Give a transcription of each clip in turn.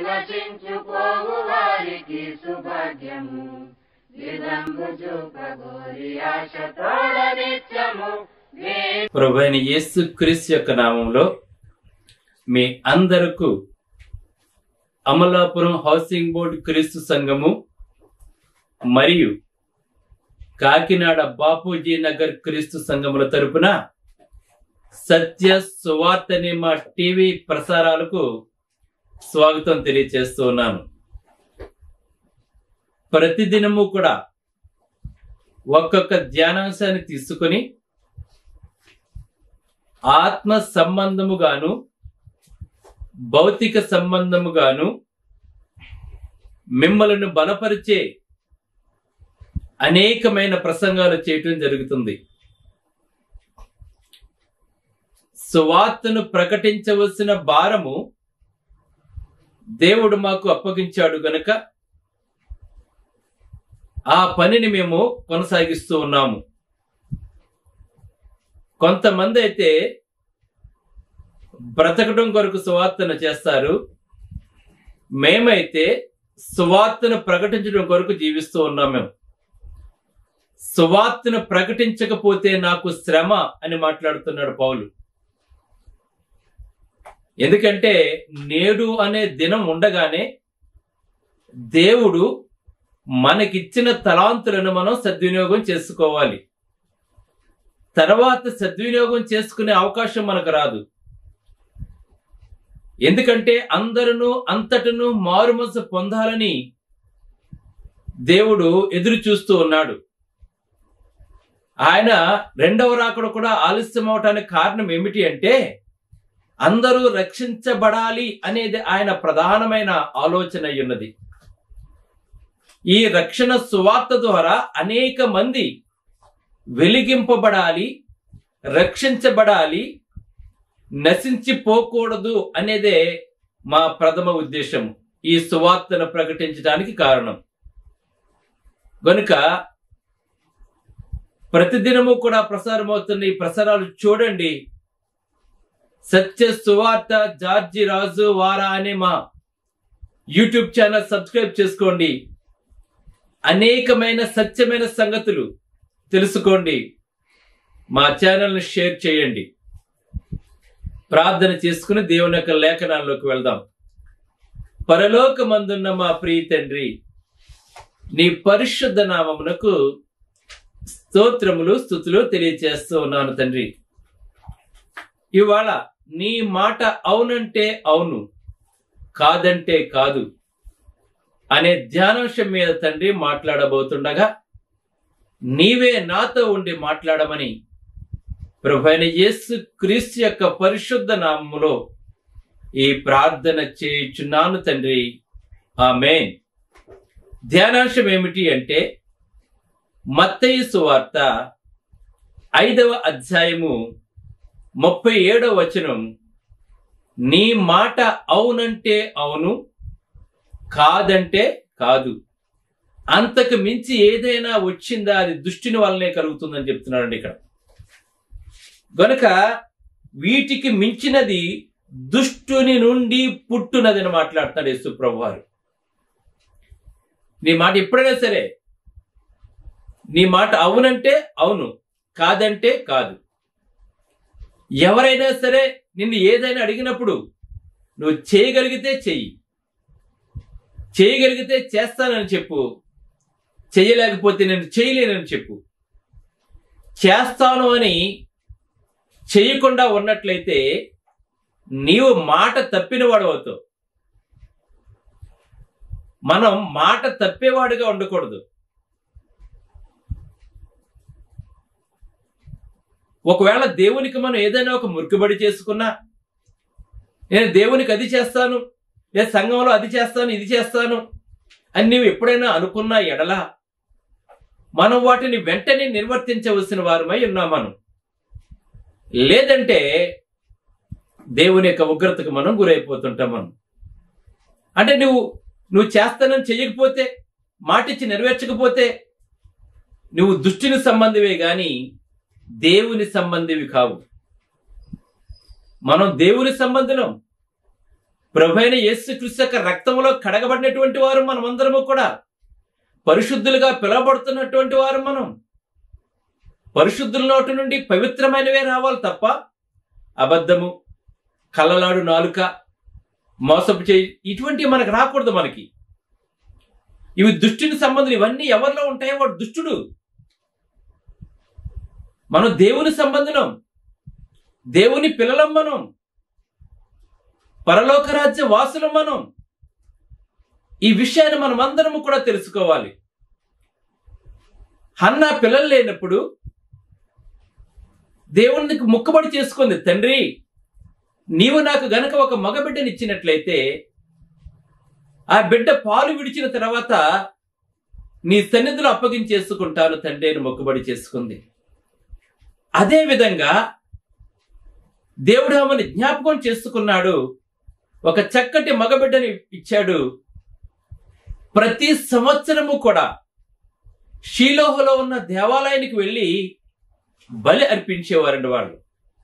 నశించుకోవు వారికి సుభాగ్యము విలంబు చూపగోరి ఆశ తోడ నిత్యము వే- ప్రభు అయిన యేసు క్రీస్తు యొక్క నామంలో మీ అందరకు అమలాపురం హౌసింగ్ బోర్డు క్రీస్తు సంఘము మరియు కాకినాడ బాపూజీ నగర్ క్రీస్తు సంఘముల తరపున సత్య సువార్త అనే మా టీవీ ప్రసారాలకు స్వాగతం తెలియజేస్తూ ఉన్నాను ప్రతిదినము కూడా ఒక్కొక్క ధ్యానాంశాన్ని తీసుకొని ఆత్మ సంబంధముగాను భౌతిక సంబంధముగాను మిమ్మలను బలపరిచే అనేకమైన ప్రసంగాలు చేయటం జరుగుతుంది సువార్తను ప్రకటించవలసిన భారము దేవుడు మాకు అప్పగించాడు గనుక ఆ పనిని మేము కొనసాగిస్తూ ఉన్నాము కొంతమంది అయితే బ్రతకడం కొరకు సువార్తను చేస్తారు మేమైతే సువార్తను ప్రకటించడం కొరకు జీవిస్తూ ఉన్నాం మేము సువార్తను ప్రకటించకపోతే నాకు శ్రమ అని మాట్లాడుతున్నాడు పౌలు ఎందుకంటే నేడు అనే దినం ఉండగానే దేవుడు మనకిచ్చిన తలాంతులను మనం సద్వినియోగం చేసుకోవాలి తర్వాత సద్వినియోగం చేసుకునే అవకాశం మనకు రాదు ఎందుకంటే అందరూ అంతటను మారుమనసు పొందాలని దేవుడు ఎదురు చూస్తూ ఉన్నాడు ఆయన రెండవ రాకడ కూడా ఆలస్యం అవటానికి కారణం ఏమిటి అంటే అందరూ రక్షించబడాలి అనేది ఆయన ప్రధానమైన ఆలోచన అయి ఉన్నది ఈ రక్షణ సువార్త ద్వారా అనేక మంది వెలిగింపబడాలి రక్షించబడాలి నశించిపోకూడదు అనేదే మా ప్రథమ ఉద్దేశం ఈ సువార్తను ప్రకటించడానికి కారణం గనుక ప్రతిదినము కూడా ప్రసారమవుతున్న ఈ ప్రసారాలు చూడండి సత్య సువార్త జార్జి రాజు వారా అనే మా యూట్యూబ్ ఛానల్ సబ్స్క్రైబ్ చేసుకోండి అనేకమైన సత్యమైన సంగతులు తెలుసుకోండి మా ఛానల్ని షేర్ చేయండి ప్రార్థన చేసుకుని దేవుని యొక్క లేఖనాల్లోకి వెళ్దాం పరలోకమందున్న మా ప్రియ తండ్రి నీ పరిశుద్ధ నామమునకు స్తోత్రములు స్థుతులు తెలియచేస్తూ ఉన్నాను తండ్రి ఇవాళ నీ మాట అవునంటే అవును కాదంటే కాదు అనే ధ్యానాంశం మీద తండ్రి మాట్లాడబోతుండగా నీవే నాతో ఉండి మాట్లాడమని ప్రభైన యేసు క్రీస్తు యొక్క పరిశుద్ధ నామములో ఈ ప్రార్థన చేయుచున్నాను తండ్రి ఆమేన్ ధ్యానాంశం ఏమిటి అంటే మత్తయి సువార్త ఐదవ అధ్యాయము ముప్పై ఏడవ వచనం నీ మాట అవునంటే అవును కాదంటే కాదు అంతకు మించి ఏదైనా వచ్చిందా అది దుష్టిని వల్లనే కలుగుతుందని చెప్తున్నాడండి ఇక్కడ గనుక వీటికి మించినది దుష్టుని నుండి పుట్టునదని మాట్లాడుతున్నాడు యేసు ప్రభు వారు నీ మాట ఎప్పుడైనా సరే నీ మాట అవునంటే అవును కాదంటే కాదు ఎవరైనా సరే నిన్ను ఏదైనా అడిగినప్పుడు నువ్వు చేయగలిగితే చెయ్యి చేయగలిగితే చేస్తానని చెప్పు చేయలేకపోతే నేను చేయలేనని చెప్పు చేస్తాను అని చేయకుండా ఉన్నట్లయితే నీవు మాట తప్పిన వాడు అవుతావు మనం మాట తప్పేవాడుగా ఉండకూడదు ఒకవేళ దేవునికి మనం ఏదైనా ఒక మురుకుబడి చేసుకున్నా నేను దేవునికి అది చేస్తాను నేను సంఘంలో అది చేస్తాను ఇది చేస్తాను అని నీవు ఎప్పుడైనా అనుకున్నా ఎడలా మనం వాటిని వెంటనే నిర్వర్తించవలసిన వారమై ఉన్నాం మనం లేదంటే దేవుని యొక్క ఉగ్రతకు మనం గురైపోతుంటాం మనం అంటే నువ్వు నువ్వు చేస్తానని చెయ్యకపోతే మాటిచ్చి నెరవేర్చకపోతే నువ్వు దుష్టిని సంబంధివే గాని దేవుని సంబంధివి కావు మనం దేవుని సంబంధులం ప్రభు అయిన యేసుక్రీస్తు యొక్క రక్తములో కడగబడినటువంటి వారు మనమందరము కూడా పరిశుద్ధులుగా పిలువబడుతున్నటువంటి వారు మనం పరిశుద్ధుల నోటి నుండి పవిత్రమైనవే రావాలి తప్ప అబద్ధము కళ్ళలాడు నాలుక మోసపు చేయి ఇటువంటివి మనకు రాకూడదు మనకి ఇవి దుష్టుని సంబంధం ఇవన్నీ ఎవరిలో ఉంటాయో వాడు దుష్టుడు మనం దేవుని సంబంధం దేవుని పిల్లలం మనం పరలోక రాజ్య వాసులం మనం ఈ విషయాన్ని మనం అందరము కూడా తెలుసుకోవాలి హన్న పిల్లలు లేనప్పుడు దేవునికి ముక్కబడి చేసుకుంది తండ్రి నీవు నాకు గనక ఒక మగబిడ్డని ఇచ్చినట్లయితే ఆ బిడ్డ పాలు విడిచిన తర్వాత నీ సన్నిధిలో అప్పగించేసుకుంటాను తండ్రి అని మొక్కుబడి చేసుకుంది అదే విధంగా దేవుడు ఆమెను జ్ఞాపకం చేసుకున్నాడు ఒక చక్కటి మగబిడ్డని ఇచ్చాడు ప్రతి సంవత్సరము కూడా షీలోహలో ఉన్న దేవాలయానికి వెళ్ళి బలి అర్పించేవారండి వాళ్ళు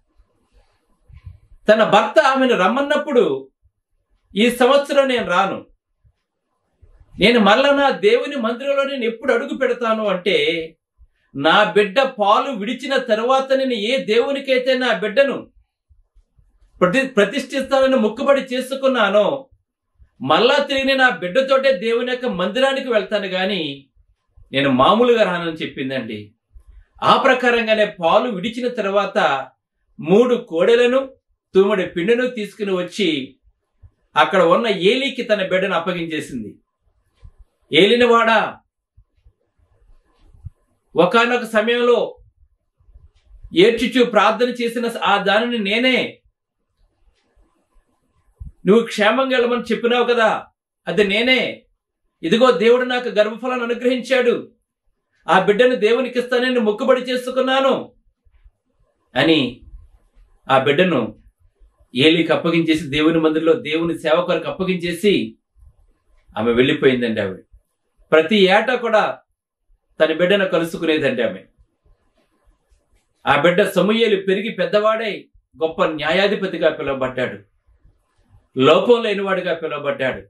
తన భర్త ఆమెను రమ్మన్నప్పుడు ఈ సంవత్సరం నేను రాను నేను మళ్ళా నా దేవుని మందిరంలో నేను ఎప్పుడు అడుగు పెడతాను అంటే నా బిడ్డ పాలు విడిచిన తర్వాత నేను ఏ దేవునికైతే నా బిడ్డను ప్రతి ప్రతిష్ఠిస్తానని మొక్కుబడి చేసుకున్నానో మళ్ళా తిరిగి నా బిడ్డతోటే దేవుని యొక్క మందిరానికి వెళ్తాను గాని నేను మామూలుగా రానని చెప్పిందండి ఆ ప్రకారంగానే పాలు విడిచిన తర్వాత మూడు కోడెలను తుమ్ముడి పిండిను తీసుకుని వచ్చి అక్కడ ఉన్న ఏలికి తన బిడ్డను అప్పగించేసింది ఏలినవాడా ఒకనొక సమయంలో ఏడ్చుచు ప్రార్థన చేసిన ఆ దానిని నేనే నువ్వు క్షేమంగా వెళ్ళమని చెప్పినావు కదా అది నేనే ఇదిగో దేవుడు నాకు గర్భఫలాన్ని అనుగ్రహించాడు ఆ బిడ్డను దేవునికి ఇస్తానని మొక్కుబడి చేసుకున్నాను అని ఆ బిడ్డను ఏలికి అప్పగించేసి దేవుని మందిరంలో దేవుని సేవ కొరకు అప్పగించేసి ఆమె వెళ్ళిపోయిందండి ఆవిడ ప్రతి ఏటా కూడా తన బిడ్డను కలుసుకునేదండి ఆమె ఆ బిడ్డ సమూయేలు పెరిగి పెద్దవాడై గొప్ప న్యాయాధిపతిగా పిలువబడ్డాడు లోపం లేనివాడిగా పిలువబడ్డాడు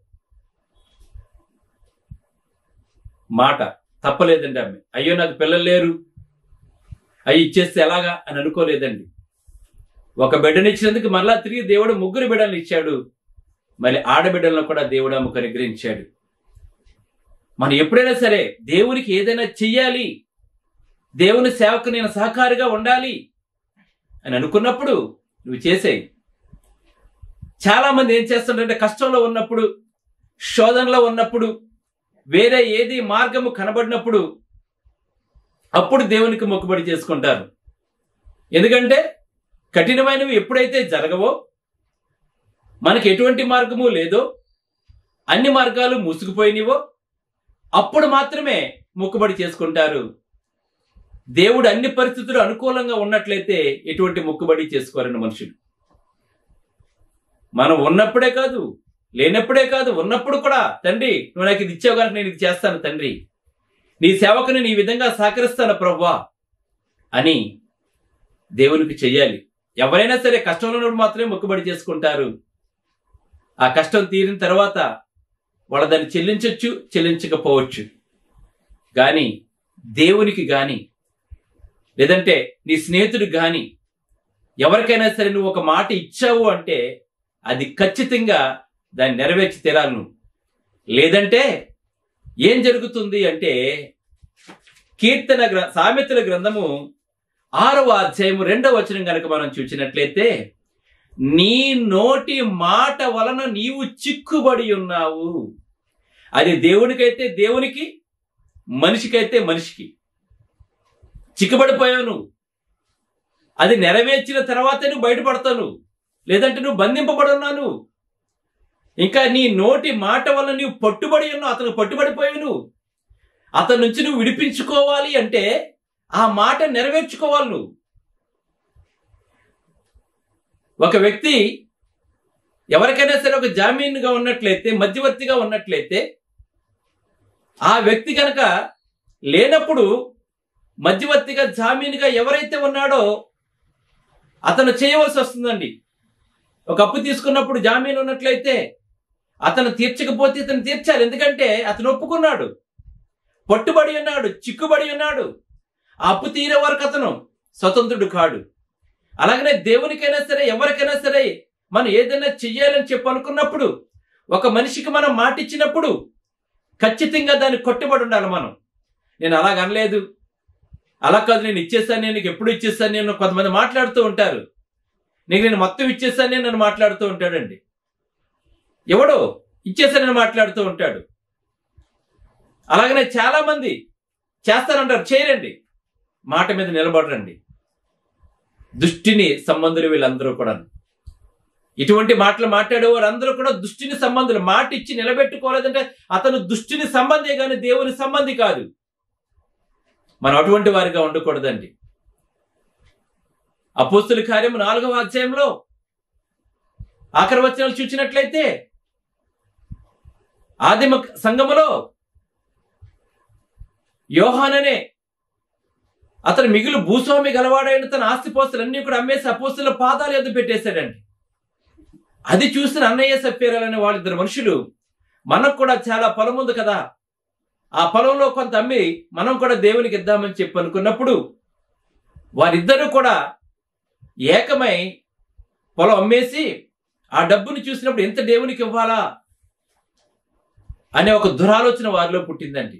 మాట తప్పలేదండి ఆమె అయ్యో నాకు పిల్లలు లేరు అయ్యి ఇచ్చేస్తే ఎలాగా అని అనుకోలేదండి ఒక బిడ్డనిచ్చినందుకు మరలా తిరిగి దేవుడు ముగ్గురు బిడ్డలు ఇచ్చాడు మళ్ళీ ఆడబిడ్డలను కూడా దేవుడు ఆమెకు అనుగ్రహించాడు మనం ఎప్పుడైనా సరే దేవునికి ఏదైనా చెయ్యాలి దేవుని సేవకు నేను సహకారిగా ఉండాలి అని అనుకున్నప్పుడు నువ్వు చేసేయి చాలా మంది ఏం చేస్తుంటారంటే కష్టంలో ఉన్నప్పుడు శోధనలో ఉన్నప్పుడు వేరే ఏది మార్గము కనబడినప్పుడు అప్పుడు దేవునికి మొక్కుబడి చేసుకుంటారు ఎందుకంటే కఠినమైనవి ఎప్పుడైతే జరగవో మనకి ఎటువంటి మార్గము లేదో అన్ని మార్గాలు మూసుకుపోయినవో అప్పుడు మాత్రమే మొక్కుబడి చేసుకుంటారు దేవుడు అన్ని పరిస్థితులు అనుకూలంగా ఉన్నట్లయితే ఎటువంటి మొక్కుబడి చేసుకోరని మనుషులు మనం ఉన్నప్పుడే కాదు లేనప్పుడే కాదు ఉన్నప్పుడు కూడా తండ్రి నువ్వు నాకు ఇది ఇచ్చావు కనుక నేను ఇది చేస్తాను తండ్రి నీ సేవకు నేను ఈ విధంగా సహకరిస్తాను ప్రవ్వా అని దేవునికి చెయ్యాలి ఎవరైనా సరే కష్టంలో ఉన్నప్పుడు మాత్రమే మొక్కుబడి చేసుకుంటారు ఆ కష్టం తీరిన తర్వాత వాళ్ళ దాన్ని చెల్లించవచ్చు చెల్లించకపోవచ్చు కానీ దేవునికి గాని లేదంటే నీ స్నేహితుడు గాని ఎవరికైనా సరే నువ్వు ఒక మాట ఇచ్చావు అంటే అది ఖచ్చితంగా దాన్ని నెరవేర్చి తీరాలి నువ్వు లేదంటే ఏం జరుగుతుంది అంటే కీర్తన గ్ర సామెతల గ్రంథము ఆరవ అధ్యాయము రెండవ వచనం కనుక మనం చూసినట్లయితే నీ నోటి మాట వలన నీవు చిక్కుబడి ఉన్నావు అది దేవునికైతే దేవునికి మనిషికైతే మనిషికి చిక్కుబడిపోయావు నువ్వు అది నెరవేర్చిన తర్వాతే నువ్వు బయటపడతావు లేదంటే నువ్వు బంధింపబడి ఉన్నాను ఇంకా నీ నోటి మాట వల్ల నీవు పట్టుబడి ఉన్నావు అతను పట్టుబడిపోయావు నువ్వు అతని నుంచి నువ్వు విడిపించుకోవాలి అంటే ఆ మాట నెరవేర్చుకోవాలి నువ్వు ఒక వ్యక్తి ఎవరికైనా సరే ఒక జామీన్గా ఉన్నట్లయితే మధ్యవర్తిగా ఉన్నట్లయితే ఆ వ్యక్తి కనుక లేనప్పుడు మధ్యవర్తిగా జామీన్గా ఎవరైతే ఉన్నాడో అతను చేయవలసి వస్తుందండి ఒక అప్పు తీసుకున్నప్పుడు జామీన్ ఉన్నట్లయితే అతను తీర్చకపోతే ఇతను తీర్చాలి ఎందుకంటే అతను ఒప్పుకున్నాడు పట్టుబడి ఉన్నాడు చిక్కుబడి ఉన్నాడు ఆ అప్పు తీరే వరకు అతను స్వతంత్రుడు కాడు అలాగనే దేవునికైనా సరే ఎవరికైనా సరే మనం ఏదైనా చెయ్యాలని చెప్పి అనుకున్నప్పుడు ఒక మనిషికి మనం మాట ఇచ్చినప్పుడు ఖచ్చితంగా దాన్ని కొట్టుబడి ఉండాలి మనం నేను అలాగ అనలేదు అలా కాదు నేను ఇచ్చేసాను నేను నీకు ఎప్పుడు ఇచ్చేసాను నేను కొంతమంది మాట్లాడుతూ ఉంటారు నీకు నేను మొత్తం ఇచ్చేసాను నేను నన్ను మాట్లాడుతూ ఉంటాడండి ఎవడో ఇచ్చేసానని మాట్లాడుతూ ఉంటాడు అలాగనే చాలా మంది చేస్తారంటారు చేయరండి మాట మీద నిలబడరండి దుష్టిని సంబంధులు వీళ్ళందరూ కూడా ఇటువంటి మాటలు మాట్లాడే వారందరూ కూడా దుష్టిని సంబంధులు మాట ఇచ్చి నిలబెట్టుకోలేదంటే అతను దుష్టిని సంబంధే కానీ దేవుని సంబంధి కాదు మనం అటువంటి వారిగా ఉండకూడదండి అపోస్తుల కార్యము నాలుగవ అధ్యాయంలో ఆఖరి వచనాలు చూచినట్లయితే ఆదిమ సంఘములో యోహాననే అతను మిగులు భూస్వామి గలవాడైన తన ఆస్తిపోస్తులన్నీ కూడా అమ్మేసి అపోస్తుల పాదాలు ఎద్దు పెట్టేశాడండి అది చూసిన అన్నయ్య సప్పేరాలనే వాళ్ళిద్దరు మనుషులు మనకు కూడా చాలా పొలం ఉంది కదా ఆ పొలంలో కొంత అమ్మి మనం కూడా దేవునికి ఇద్దామని చెప్పి అనుకున్నప్పుడు వారిద్దరూ కూడా ఏకమై పొలం అమ్మేసి ఆ డబ్బుని చూసినప్పుడు ఎంత దేవునికి ఇవ్వాలా అనే ఒక దురాలోచన వారిలో పుట్టిందండి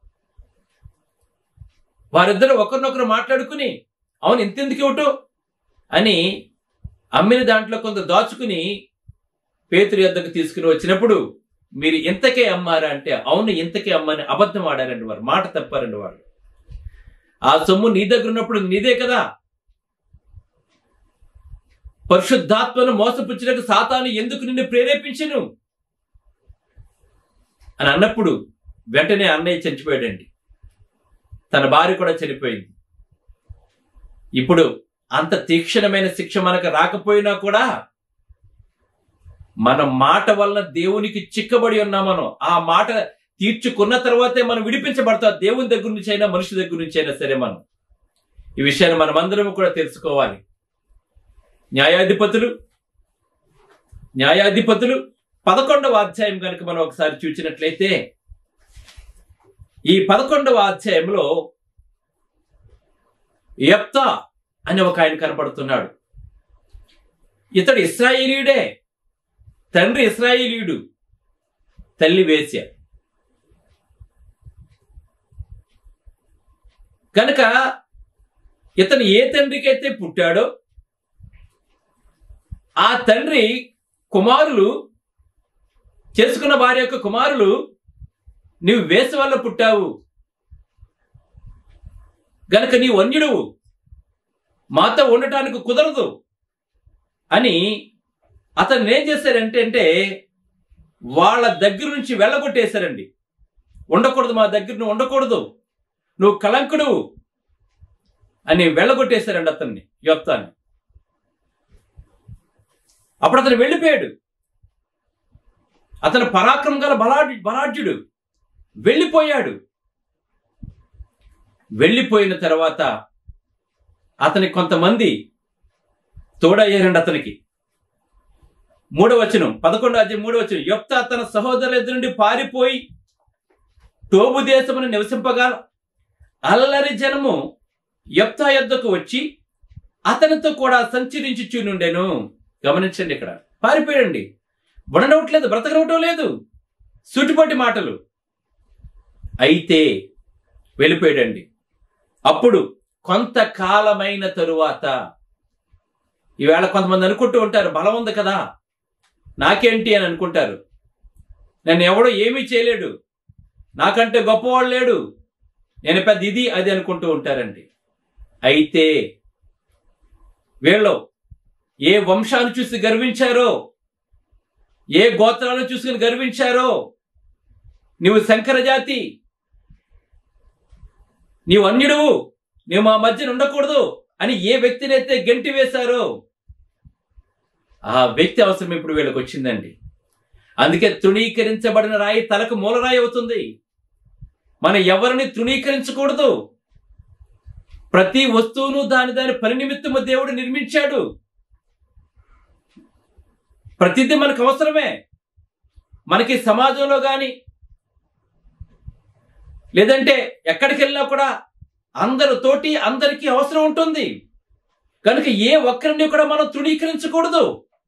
వారిద్దరు ఒకరినొకరు మాట్లాడుకుని అవును ఇంతెందుకు ఇవ్వటం అని అమ్మిన దాంట్లో కొంత దాచుకుని పేతురు యొద్దకు తీసుకుని వచ్చినప్పుడు మీరు ఇంతకే అమ్మారా అంటే అవును ఇంతకే అమ్మని అబద్ధం ఆడారండి వారు మాట తప్పారండి వారు ఆ సొమ్ము నీ దగ్గర ఉన్నప్పుడు నీదే కదా పరిశుద్ధాత్మను మోసపుచ్చినకు సాతాను ఎందుకు నిన్ను ప్రేరేపించను అని అన్నప్పుడు వెంటనే అన్నయ్య చనిపోయాడండి తన భార్య కూడా చనిపోయింది ఇప్పుడు అంత తీక్షణమైన శిక్ష మనకు రాకపోయినా కూడా మన మాట వలన దేవునికి చిక్కబడి ఉన్నాం మనం ఆ మాట తీర్చుకున్న తర్వాతే మనం విడిపించబడతాం దేవుని దగ్గర నుంచి అయినా మనిషి దగ్గర నుంచి అయినా సరే మనం ఈ విషయాన్ని మనమందరం కూడా తెలుసుకోవాలి న్యాయాధిపతులు న్యాయాధిపతులు పదకొండవ అధ్యాయం కనుక మనం ఒకసారి చూచినట్లయితే ఈ పదకొండవ అధ్యాయంలో యప్తా అని ఒక ఆయన కనపడుతున్నాడు ఇతడు ఇస్రాయేలీయుడే తండ్రి ఇస్రాయేలీయుడు తల్లి వేశ్య కనుక ఇతను ఏ తండ్రికైతే పుట్టాడో ఆ తండ్రి కుమారులు చేసుకున్న వారి యొక్క కుమారులు నీవు వేస వల్ల పుట్టావు గనక నీ వన్యుడువు మాతో ఉండటానికి కుదరదు అని అతను ఏం చేశారంటే అంటే వాళ్ళ దగ్గర నుంచి వెళ్ళగొట్టేశారండి ఉండకూడదు మా దగ్గర నువ్వు ఉండకూడదు నువ్వు కలంకుడు అని వెళ్ళగొట్టేశారండి అతన్ని యొత్తాన్ని అప్పుడు అతను వెళ్ళిపోయాడు అతను పరాక్రమం గల బలాఢ్య బలాఢ్యుడు వెళ్ళిపోయాడు వెళ్ళిపోయిన తర్వాత అతనికి కొంతమంది తోడయ్యారండి అతనికి మూడవ వచనం పదకొండో అధ్యాయం మూడవ వచనం యొక్త తన సహోదరుల ఎదురు నుండి పారిపోయి టోబు దేశమును నివసింపగా అల్లరి జనము యొప్తా యొద్దకు వచ్చి అతనితో కూడా సంచరించుచూ నుండెను గమనించండి ఇక్కడ పారిపోయాడండి ఉండవట్లేదు బ్రతకనవటం లేదు సూటిపట్టి మాటలు అయితే వెళ్ళిపోయాడండి అప్పుడు కొంతకాలమైన తరువాత ఈవేళ కొంతమంది అనుకుంటూ ఉంటారు బలం ఉంది కదా నాకేంటి అని అనుకుంటారు నన్ను ఎవడో ఏమీ చేయలేడు నాకంటే గొప్పవాడు లేడు నేను పెద్ద ఇది అది అనుకుంటూ ఉంటారండి అయితే వీళ్ళు ఏ వంశాన్ని చూసి గర్వించారో ఏ గోత్రాలను చూసుకుని గర్వించారో నీవు శంకర జాతి నీవు అన్యుడువు నీవు మా మధ్యన ఉండకూడదు అని ఏ వ్యక్తినైతే గెంటి వేశారో ఆ వ్యక్తి అవసరం ఇప్పుడు వీళ్ళకి వచ్చిందండి అందుకే తృణీకరించబడిన రాయి తలకు మూలరాయి అవుతుంది మనం ఎవరిని తృణీకరించకూడదు ప్రతి వస్తువును దాని దాని పని నిమిత్తము దేవుడు నిర్మించాడు ప్రతిదీ మనకు అవసరమే మనకి సమాజంలో కానీ లేదంటే ఎక్కడికి వెళ్ళినా కూడా అందరు తోటి అందరికీ అవసరం ఉంటుంది కనుక ఏ ఒక్కరిని కూడా మనం తృణీకరించకూడదు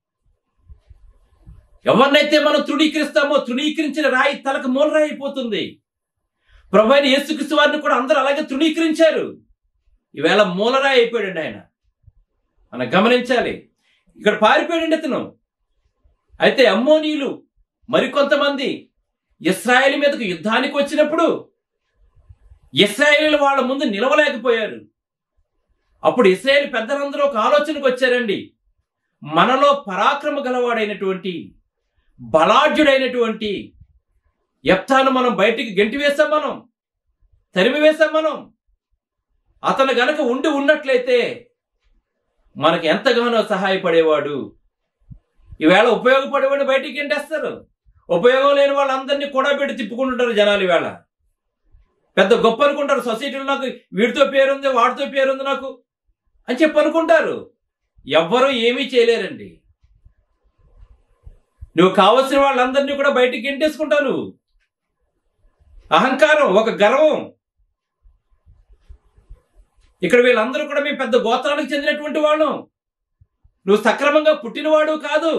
ఎవరినైతే మనం తృణీకరిస్తామో తృణీకరించిన రాయి తలకు మూలరాయి అయిపోతుంది ప్రభు అయిన యేసుక్రీస్తు వారిని కూడా అందరూ అలాగే తృణీకరించారు ఈవేళ మూలరాయి అయిపోయాడండి ఆయన మనం గమనించాలి ఇక్కడ పారిపోయాడండి అతను అయితే అమ్మోనీయులు మరికొంతమంది ఇస్రాయేల్ మీదకు యుద్ధానికి వచ్చినప్పుడు ఇస్రాయేల్ వాళ్ళ ముందు నిలవలేకపోయారు అప్పుడు ఇస్రాయేల్ పెద్దలందరూ ఒక ఆలోచనకు వచ్చారండి మనలో పరాక్రమ గలవాడైనటువంటి బలాఢ్యుడైనటువంటి ఎప్తాను మనం బయటికి గెంటి వేశాం మనం తరిమి వేశాం మనం అతను గనక ఉండి ఉన్నట్లయితే మనకు ఎంతగానో సహాయపడేవాడు ఈవేళ ఉపయోగపడేవాడిని బయటికి గెంటేస్తారు ఉపయోగం లేని వాళ్ళందరినీ కూడా పెట్టి తిప్పుకుంటుంటారు జనాలు ఈవేళ పెద్ద గొప్ప అనుకుంటారు సొసైటీలో నాకు వీడితో పేరుంది వాడితో పేరుంది నాకు అని చెప్పి అనుకుంటారు ఎవ్వరూ ఏమీ చేయలేరండి నువ్వు కావలసిన వాళ్ళందరినీ కూడా బయటికి గెంటేసుకుంటావు నువ్వు అహంకారం ఒక గర్వం ఇక్కడ వీళ్ళందరూ కూడా మీ పెద్ద గోత్రానికి చెందినటువంటి వాళ్ళం నువ్వు సక్రమంగా పుట్టినవాడు కాదు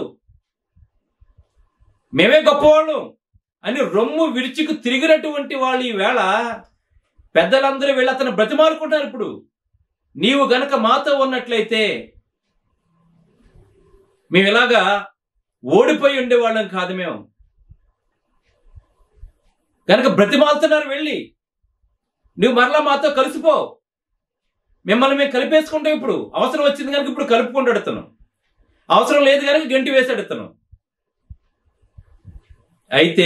మేమే గొప్పవాళ్ళం అని రొమ్ము విరుచుకు తిరిగినటువంటి వాళ్ళు ఈ వేళ పెద్దలందరూ వీళ్ళు అతను బ్రతిమాలుకుంటారు ఇప్పుడు నీవు గనక మాతో ఉన్నట్లయితే మేము ఇలాగా ఓడిపోయి ఉండేవాళ్ళం కాదు మేము కనుక బ్రతిమాలుతున్నారు వెళ్ళి నువ్వు మరలా మాతో కలిసిపో మిమ్మల్ని మేము కలిపేసుకుంటాం ఇప్పుడు అవసరం వచ్చింది కనుక ఇప్పుడు కలుపుకుంటాడు అతను అవసరం లేదు కనుక గంటి వేశాడు అతను అయితే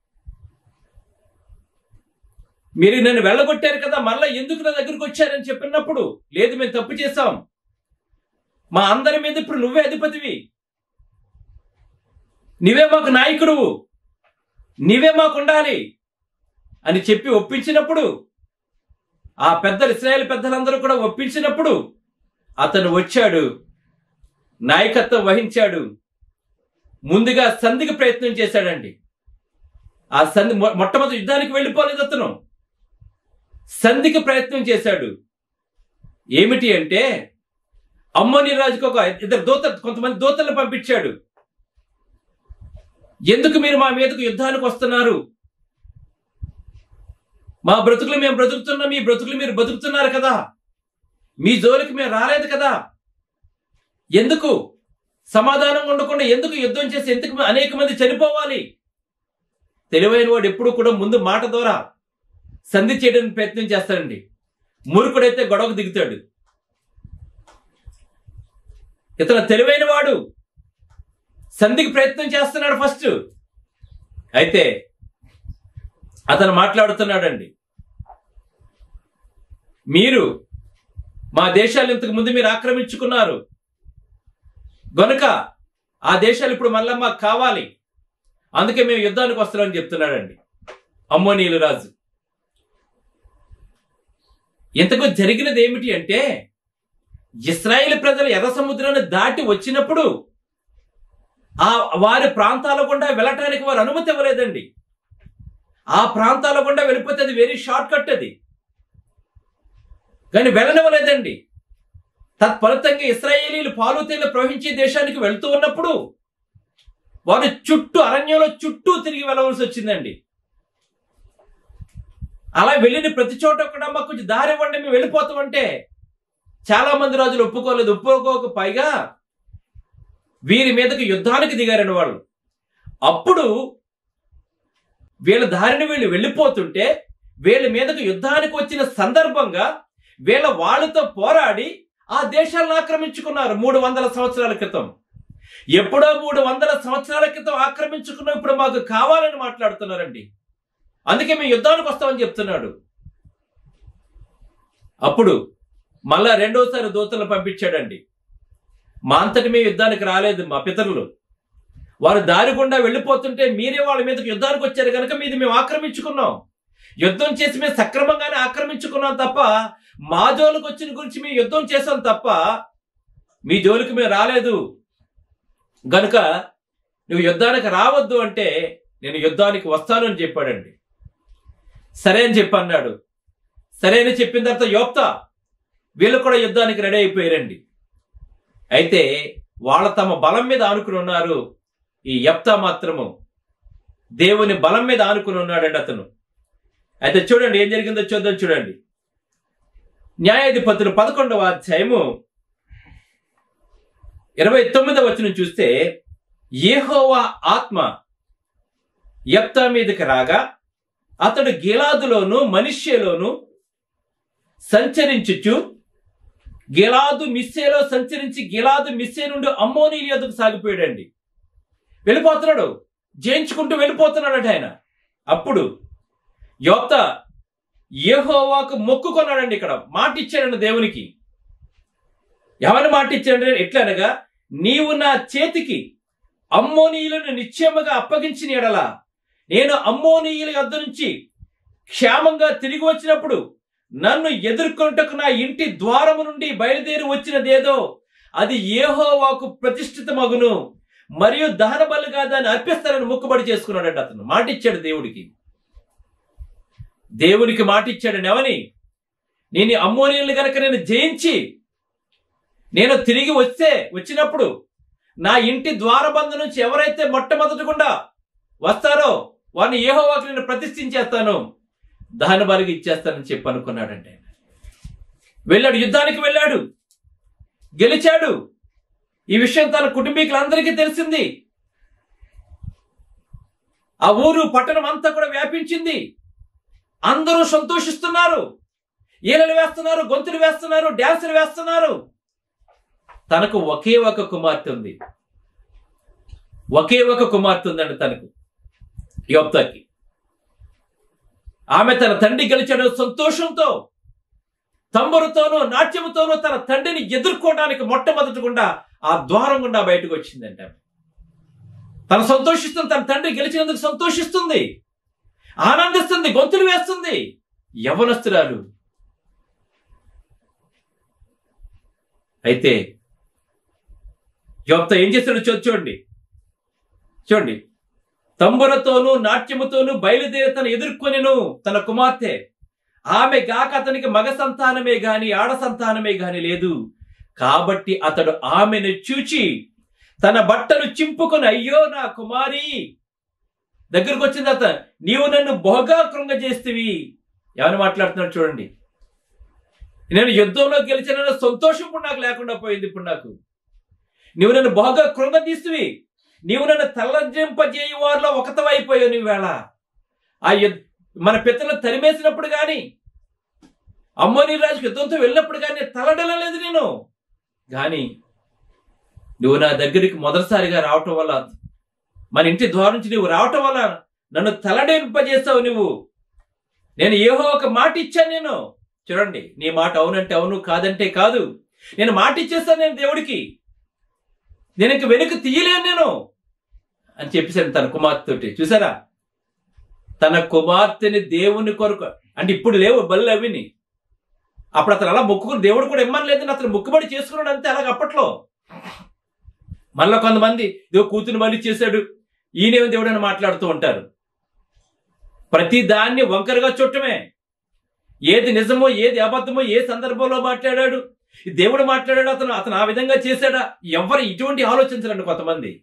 మీరు నన్ను వెళ్ళగొట్టారు కదా మరలా ఎందుకు నా దగ్గరికి వచ్చారని చెప్పినప్పుడు లేదు మేము తప్పు చేశాం మా అందరి మీద ఇప్పుడు నువ్వే అధిపతివి నీవే మాకు నాయకుడు నీవే మాకు ఉండాలి అని చెప్పి ఒప్పించినప్పుడు ఆ పెద్దలు ఇస్రాయేల్ పెద్దలందరూ కూడా ఒప్పించినప్పుడు అతను వచ్చాడు నాయకత్వం వహించాడు ముందుగా సంధికి ప్రయత్నం చేశాడండి ఆ సంధి మొ- మొట్టమొదటి యుద్ధానికి వెళ్ళిపోలేదు అతను సంధికి ప్రయత్నం చేశాడు ఏమిటి అంటే అమ్మోని రాజుకు ఒక ఇద్దరు దూత కొంతమంది దూతలను పంపించాడు ఎందుకు మీరు మా మీదకు యుద్ధానికి వస్తున్నారు మా బ్రతుకులు మేము బ్రతుకుతున్నాం మీ బ్రతుకులు మీరు బతుకుతున్నారు కదా మీ జోలికి మేము రాలేదు కదా ఎందుకు సమాధానం ఉండకుండా ఎందుకు యుద్ధం చేసి ఎందుకు అనేక మంది చనిపోవాలి తెలివైన వాడు ఎప్పుడు కూడా ముందు మాట ద్వారా సంధి చేయడానికి ప్రయత్నం చేస్తాడండి మూర్ఖుడైతే గొడవకు దిగుతాడు ఇతను తెలివైన వాడు సంధికి ప్రయత్నం చేస్తున్నాడు ఫస్ట్ అయితే అతను మాట్లాడుతున్నాడండి మీరు మా దేశాలు ఇంతకు ముందు మీరు ఆక్రమించుకున్నారు గనుక ఆ దేశాలు ఇప్పుడు మళ్ళా మాకు కావాలి అందుకే మేము యుద్ధానికి వస్తున్నామని చెప్తున్నాడండి అమ్మోనీలు రాజు ఇంతకు జరిగినది ఏమిటి అంటే ఇస్రాయేల్ ప్రజలు ఎర్ర సముద్రాన్ని దాటి వచ్చినప్పుడు ఆ వారి ప్రాంతాల గుండా వెళ్ళటానికి వారు అనుమతి ఇవ్వలేదండి ఆ ప్రాంతాల గుండా వెళ్ళిపోతే అది వెరీ షార్ట్ కట్ అది కానీ వెళ్ళనివ్వలేదండి తత్ఫలితంగా ఇస్రాయేలీలు పాలు తేలు ప్రవహించే దేశానికి వెళ్తూ ఉన్నప్పుడు వారు చుట్టూ అరణ్యంలో చుట్టూ తిరిగి వెళ్ళవలసి వచ్చిందండి అలా వెళ్ళిన ప్రతి చోట కూడా మాకు కొంచెం దారి ఇవ్వండి మేము వెళ్ళిపోతామంటే చాలా మంది రాజులు ఒప్పుకోలేదు ఒప్పుకోక పైగా వీరి మీదకి యుద్ధానికి దిగారని వాళ్ళు అప్పుడు వీళ్ళ దారిని వీళ్ళు వెళ్ళిపోతుంటే వీళ్ళ మీదకు యుద్ధానికి వచ్చిన సందర్భంగా వీళ్ళ వాళ్ళతో పోరాడి ఆ దేశాలను ఆక్రమించుకున్నారు మూడు వందల సంవత్సరాల క్రితం ఎప్పుడో మూడు వందల సంవత్సరాల క్రితం ఆక్రమించుకున్న ఇప్పుడు మాకు కావాలని మాట్లాడుతున్నారండి అందుకే మేము యుద్ధానికి వస్తామని చెప్తున్నాడు అప్పుడు మళ్ళా రెండోసారి దూతలను పంపించాడండి మా అంతటి మేము యుద్ధానికి రాలేదు మా పితరులు వారు దారి గుండా వెళ్ళిపోతుంటే మీరే వాళ్ళ మీదకి యుద్ధానికి వచ్చారు కనుక మీది మేము ఆక్రమించుకున్నాం యుద్ధం చేసి మేము సక్రమంగానే ఆక్రమించుకున్నాం తప్ప మా జోలికి వచ్చిన గురించి మేము యుద్ధం చేసాం తప్ప మీ జోలికి మేము రాలేదు గనుక నువ్వు యుద్ధానికి రావద్దు అంటే నేను యుద్ధానికి వస్తాను అని చెప్పాడండి సరే అని చెప్పి అన్నాడు సరే అని చెప్పిన తర్వాత యోప్త వీళ్ళు కూడా యుద్ధానికి రెడీ అయిపోయారండి అయితే వాళ్ళ తమ బలం మీద ఆనుకుని ఉన్నారు ఈ యప్తా మాత్రము దేవుని బలం మీద ఆనుకుని ఉన్నాడండి అతను అయితే చూడండి ఏం జరిగిందో చూద్దాం చూడండి న్యాయాధిపతులు పదకొండవ అధ్యాయము ఇరవై తొమ్మిదవ వచనం చూస్తే ఏహోవా ఆత్మ యప్తా మీదకి రాగా అతడు గిలాదులోను మనిష్యలోను సంచరించుచు గిలాదు మిస్సేలో సంచరించి గిలాదు మిస్సే నుండి అమ్మోనీ ఎదుకు సాగిపోయాడండి వెళ్ళిపోతున్నాడు జయించుకుంటూ వెళ్ళిపోతున్నాడట ఆయన అప్పుడు యోప్త యెహోవాకు మొక్కుకొన్నాడండి ఇక్కడ మాట ఇచ్చాడండి దేవునికి ఎవరి మాట ఇచ్చాడంటే ఎట్లనగా నీవు నా చేతికి అమ్మోనీయులను నిశ్చయముగా అప్పగించిన ఎడల నేను అమ్మోనీయుల యొద్ద నుంచి క్షేమంగా తిరిగి వచ్చినప్పుడు నన్ను ఎదుర్కొంటకు నా ఇంటి ద్వారము నుండి బయలుదేరి వచ్చినదేదో అది ఏహోవాకు ప్రతిష్ఠితమగును మరియు దహన బలుగా దాన్ని అర్పిస్తానని మొక్కుబడి చేసుకున్నాడంట అతను మాట ఇచ్చాడు దేవుడికి దేవునికి మాట ఇచ్చాడు ఎవని నేను అమ్మోనీయులు గనక నేను జయించి నేను తిరిగి వస్తే వచ్చినప్పుడు నా ఇంటి ద్వారబంధ నుంచి ఎవరైతే మొట్టమొదటిగుండా వస్తారో వారిని ఏహోవాకి నేను ప్రతిష్ఠించేస్తాను దహన బలికి ఇచ్చేస్తానని చెప్పి అనుకున్నాడంటే ఆయన. వెళ్ళాడు యుద్ధానికి వెళ్ళాడు గెలిచాడు ఈ విషయం తన కుటుంబీకులందరికీ తెలిసింది ఆ ఊరు పట్టణం అంతా కూడా వ్యాపించింది అందరూ సంతోషిస్తున్నారు ఈలలు వేస్తున్నారు గొంతులు వేస్తున్నారు డ్యాన్సులు వేస్తున్నారు తనకు ఒకే ఒక కుమార్తె ఉంది ఒకే ఒక కుమార్తె ఉందండి తనకు యోప్తాకి ఆమె తన తండ్రి గెలిచాడు సంతోషంతో తంబరుతోనూ నాట్యముతోనూ తన తండ్రిని ఎదుర్కోవడానికి మొట్టమొదటిగుండా ఆ ద్వారం గుండా బయటకు వచ్చిందంట ఆమె. తను సంతోషిస్తుంది తన తండ్రి గెలిచినందుకు సంతోషిస్తుంది ఆనందిస్తుంది గొంతులు వేస్తుంది యవనస్తురాలు అయితే యోప్త ఏం చేస్తాడో చూ చూడండి చూడండి తంబురతోనూ నాట్యముతోనూ బయలుదేరి తను ఎదుర్కొనెను తన కుమార్తె ఆమె గాక అతనికి మగ సంతానమే గాని ఆడ సంతానమే గాని లేదు కాబట్టి అతడు ఆమెను చూచి తన బట్టలు చింపుకొని అయ్యో నా కుమారి దగ్గరకు వచ్చిన తర్వాత నీవు నన్ను బహుగా కృంగజేస్తివి ఎవరు మాట్లాడుతున్నాడు చూడండి నేను యుద్ధంలో గెలిచిన సంతోషం ఇప్పుడు నాకు లేకుండా పోయింది ఇప్పుడు నాకు నీవు నన్ను బహుగా కృంగతీస్తువి నీవు నన్ను తల్లజింపజేయ వారిలో ఒకతవైపోయావు నువ్వు వేళ ఆ యుద్ధ మన పితలను తరిమేసినప్పుడు గాని అమ్మోని రాజుకు యుద్ధంతో వెళ్ళినప్పుడు కానీ తలడలేదు నేను గాని నువ్వు నా దగ్గరికి మొదటిసారిగా రావటం వల్ల మన ఇంటి ద్వారం నుంచి నువ్వు రావటం వల్ల నన్ను తలడింపజేసావు నువ్వు నేను ఏహో ఒక మాట ఇచ్చాను నేను చూడండి నీ మాట అవునంటే అవును కాదంటే కాదు నేను మాట ఇచ్చేస్తాను నేను దేవుడికి నేను ఇంక వెనుక తీయలేను నేను అని చెప్పేసాను తన కుమార్తెతోటి చూసారా తన కుమార్తెని దేవుని కొరకు అంటే ఇప్పుడు లేవు బళ్ళు అవిని అప్పుడు అతను అలా మొక్కుకుని దేవుడు కూడా ఇమ్మని లేదని అతను మొక్కుబడి చేసుకున్నాడు అంతే అలాగ అప్పట్లో మళ్ళా కొంతమంది ఇదో కూతురు బలి చేశాడు ఈయనేమో దేవుడు అని మాట్లాడుతూ ఉంటారు ప్రతి దాన్ని వంకరగా చుట్టమే ఏది నిజమో ఏది అబద్ధమో ఏ సందర్భంలో మాట్లాడాడు ఈ దేవుడు మాట్లాడాడు అతను అతను ఆ విధంగా చేశాడా ఎవరు ఇటువంటి ఆలోచించరండి కొంతమంది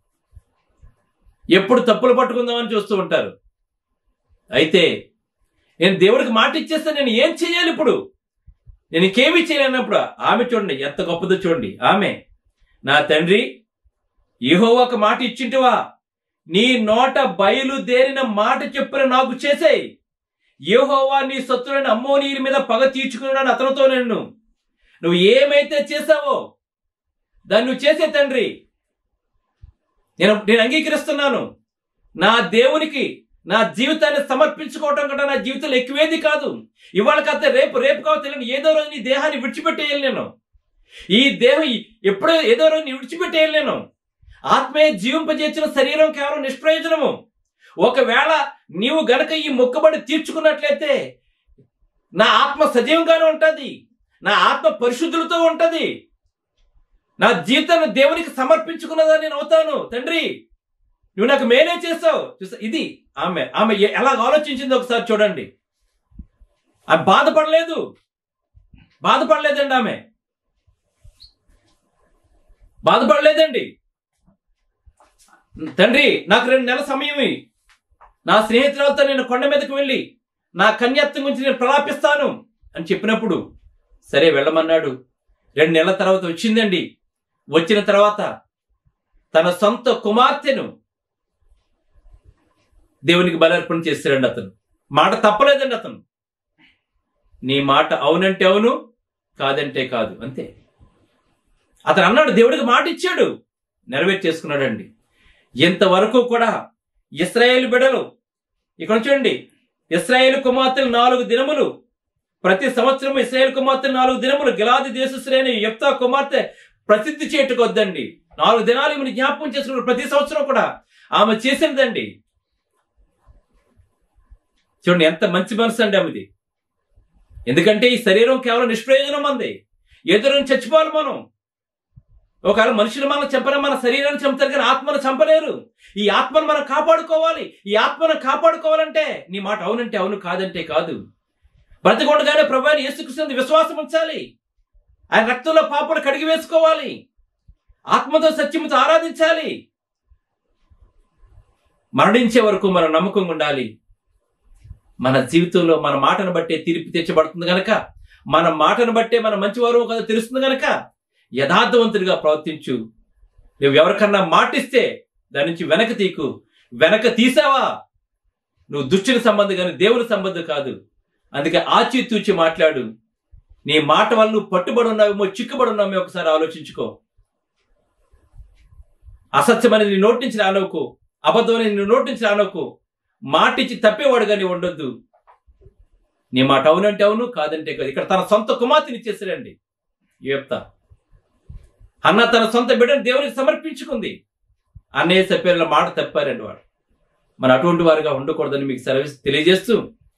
ఎప్పుడు తప్పులు పట్టుకుందామని చూస్తూ ఉంటారు అయితే నేను దేవుడికి మాట ఇచ్చేస్తే నేను ఏం చేయాలి ఇప్పుడు నేను ఇంకేమీ చేయలేనప్పుడు ఆమె చూడండి ఎంత గొప్పదో చూడండి ఆమె నా తండ్రి యెహోవాకు మాట ఇచ్చింటివా నీ నోట బయలుదేరిన మాట చెప్పిన నాకు చేసేయి యెహోవా నీ శత్రులైన అమ్మోనీయుల మీద పగ తీర్చుకున్నాను అతనితో నిన్ను నువ్వు ఏమైతే చేసావో దాన్ని నువ్వు చేసే తండ్రి నేను నేను అంగీకరిస్తున్నాను నా దేవునికి నా జీవితాన్ని సమర్పించుకోవటం కంటే నా జీవితంలో ఎక్కువేది కాదు ఇవాళ కాకపోతే రేపు రేపు కావు తెలియని ఏదో రోజు నీ దేహాన్ని విడిచిపెట్టేయాలి నేను ఈ దేహం ఎప్పుడో ఏదో రోజు నీ విడిచిపెట్టేయాలి నేను ఆత్మీయ జీవింపజేసిన శరీరం కేవలం నిష్ప్రయోజనము ఒకవేళ నీవు గనక ఈ మొక్కబడి తీర్చుకున్నట్లయితే నా ఆత్మ సజీవంగానే ఉంటది నా ఆత్మ పరిశుద్ధులతో ఉంటది నా జీవితాన్ని దేవునికి సమర్పించుకున్నదా నేను అవుతాను తండ్రి నువ్వు నాకు మేలే చేసావు చూసా ఇది ఆమె ఆమె ఎ- ఎలా ఆలోచించిందో ఒకసారి చూడండి ఆమె బాధపడలేదు బాధపడలేదండి ఆమె బాధపడలేదండి తండ్రి నాకు రెండు నెలల సమయం ఇయ్యి. నా స్నేహితులతో నేను కొండ మీదకు వెళ్ళి నా కన్యత్వం గురించి నేను ప్రలాపిస్తాను అని చెప్పినప్పుడు సరే వెళ్ళమన్నాడు రెండు నెలల తర్వాత వచ్చిందండి వచ్చిన తర్వాత తన సొంత కుమార్తెను దేవునికి బలార్పణ చేశాడండి అతను మాట తప్పలేదండి అతను నీ మాట అవునంటే అవును కాదంటే కాదు అంతే అతను అన్నాడు దేవుడికి మాట ఇచ్చాడు నెరవేర్చేసుకున్నాడండి ఇంతవరకు కూడా ఇస్రాయేల్ బిడలు ఇక్కడ చూడండి ఇస్రాయేల్ కుమార్తెలు నాలుగు దినములు ప్రతి సంవత్సరం ఇస్రాయేల్ కుమార్తెలు నాలుగు దినములు గిలాది దేశశ్రేణి యెఫ్తా కుమార్తె ప్రసిద్ధి చేయటకొద్దండి నాలుగు దినాలు ఈమెను జ్ఞాపకం చేసుకున్నారు ప్రతి సంవత్సరం కూడా ఆమె చేసినదండి చూడండి ఎంత మంచి మనసు అండి ఆమెది ఎందుకంటే ఈ శరీరం కేవలం నిష్ప్రయోజనం అంది ఎదురు చచ్చిపోవాలి మనం ఒకవేళ మనుషులు మనం చంపడం మన శరీరాన్ని చంపుతారు కానీ ఆత్మను చంపలేరు ఈ ఆత్మను మనం కాపాడుకోవాలి ఈ ఆత్మను కాపాడుకోవాలంటే నీ మాట అవునంటే అవును కాదంటే కాదు బ్రతికొండగానే ప్రభు యేసుకృష్ణ విశ్వాసం ఉంచాలి ఆయన రక్తంలో పాపలు కడిగి వేసుకోవాలి ఆత్మతో సత్యముతో ఆరాధించాలి మరణించే వరకు మన నమ్మకం ఉండాలి మన జీవితంలో మన మాటను బట్టే తీర్పు తెచ్చబడుతుంది గనక మన మాటను బట్టే మన మంచివారు కదా తెలుస్తుంది గనక యథార్థవంతుడిగా ప్రవర్తించు నువ్వు ఎవరికన్నా మాటిస్తే దాని నుంచి వెనక తీకు వెనక తీసావా నువ్వు దుష్టుని సంబంధం కానీ దేవుని సంబంధం కాదు అందుకే ఆచితూచి మాట్లాడు నీ మాట వల్ల నువ్వు పట్టుబడి ఉన్నావేమో చిక్కుబడి ఉన్నామో ఒకసారి ఆలోచించుకో అసత్యమని నీ నోటి నుంచి రానవుకో అబద్ధమని నీ నోటి నుంచి రానవుకో మాటిచ్చి తప్పేవాడు కానీ ఉండొద్దు నీ మాట అవునంటే అవును కాదంటే కాదు ఇక్కడ తన సొంత కుమార్తెని ఇచ్చేసాడండి చెప్తా అన్న తన సొంత బిడ్డను దేవునికి సమర్పించుకుంది అన్నయ్య చెప్పేల మాట తప్పారండి వాడు మన అటువంటి వారుగా ఉండకూడదని మీకు సెలవు తెలియజేస్తూ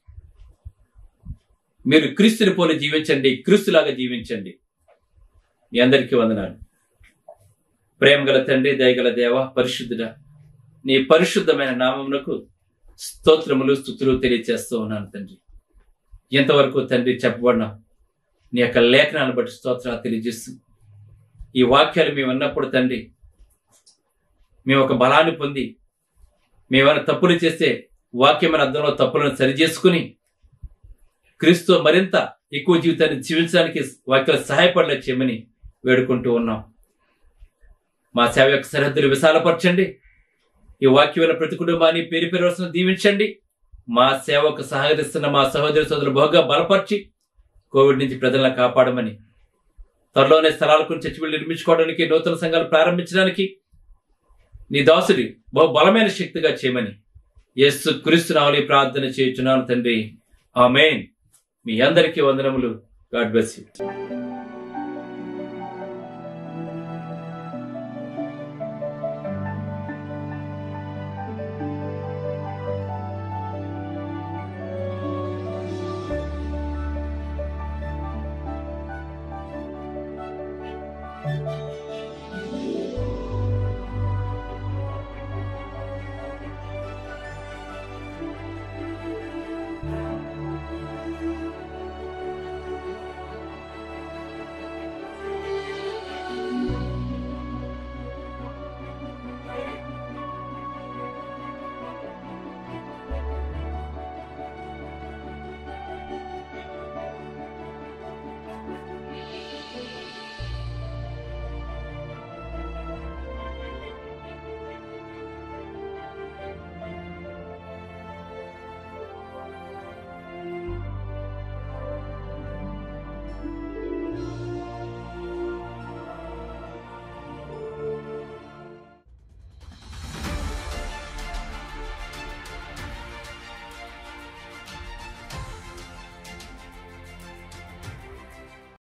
మీరు క్రీస్తుని పోలి జీవించండి క్రీస్తులాగా జీవించండి మీ అందరికీ వందనాలు ప్రేమ గల తండ్రి దయగల దేవ పరిశుద్ధుడా నీ పరిశుద్ధమైన నామమునకు స్తోత్రములు స్థుతులు తెలియచేస్తూ ఉన్నాను తండ్రి ఎంతవరకు తండ్రి చెప్పబడిన నీ యొక్క లేఖనాన్ని బట్టి స్తోత్రాలు తెలియజేస్తూ ఈ వాక్యాలు మేము విన్నప్పుడు తండ్రి మేము ఒక బలాన్ని పొంది మేమైనా తప్పులు చేస్తే వాక్యమైన అర్థంలో తప్పులను సరిచేసుకుని క్రీస్తు మరింత ఎక్కువ జీవితాన్ని జీవించడానికి వాక్యాలు సహాయపడలే చేయమని వేడుకుంటూ ఉన్నాం మా సేవ యొక్క సరిహద్దులు విశాలపరచండి ఈ వాక్యమైన ప్రతి కుటుంబాన్ని పేరు పేరు వరుసన దీవించండి మా సేవకు సహకరిస్తున్న మా సహోదరి సోదరులు బహుగా బలపరిచి కోవిడ్ నుంచి ప్రజలను కాపాడమని త్వరలోనే స్థలాలకు చర్చిలు నిర్మించుకోవడానికి నూతన సంఘాలు ప్రారంభించడానికి నీ దాసుడి బహు బలమైన శక్తిగా చేయమని యేసు క్రీస్తునావలి ప్రార్థన చేయుచున్నాను తండ్రి ఆమెన్ మీ అందరికీ వందనములు గాడ్ బ్లెస్ యూ